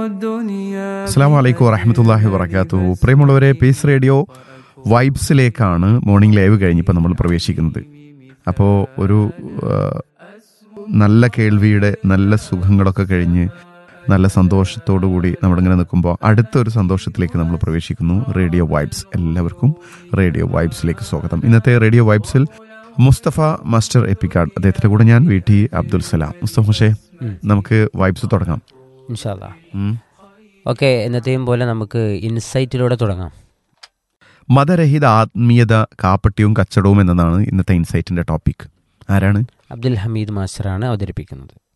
الدنيا അസ്സാം വലൈക്കും വറഹമത്തല്ലാഹി വബർക്കാത്തു പ്രിയമുള്ളവരെ പീസ് റേഡിയോ വൈബ്സിലേക്കാണ് മോർണിംഗ് ലൈവ് കഴിഞ്ഞിപ്പോൾ നമ്മൾ പ്രവേശിക്കുന്നത് അപ്പോൾ ഒരു ആ, നല്ല കേൾവിയുടെ നല്ല സുഖങ്ങളൊക്കെ കഴിഞ്ഞ് നല്ല സന്തോഷത്തോടു കൂടി നമ്മളിങ്ങനെ നിൽക്കുമ്പോൾ അടുത്തൊരു സന്തോഷത്തിലേക്ക് നമ്മൾ പ്രവേശിക്കുന്നു റേഡിയോ വൈബ്സ് എല്ലാവർക്കും റേഡിയോ വൈബ്സിലേക്ക് സ്വാഗതം ഇന്നത്തെ റേഡിയോ വൈബ്സിൽ മുസ്തഫ മാസ്റ്റർ എപ്പിക്കാട് അദ്ദേഹത്തിന്റെ കൂടെ ഞാൻ വി ടി അബ്ദുൽ സലാം മുസ്തഫ ഷേ ഉം. നമുക്ക് വൈബ്സ് തുടങ്ങാം ഇൻഷാല്ല ഉം. ഓക്കെ എന്നത്തെയും പോലെ നമുക്ക് ഇൻസൈറ്റിലൂടെ തുടങ്ങാം മതരഹിത ആത്മീയത കാപ്പട്യവും കച്ചടവും എന്നതാണ് ഇന്നത്തെ ഇൻസൈറ്റിന്റെ ടോപ്പിക് ആരാണ് അബ്ദുൽ ഹമീദ് മാസ്റ്ററാണ് അവതരിപ്പിക്കുന്നത്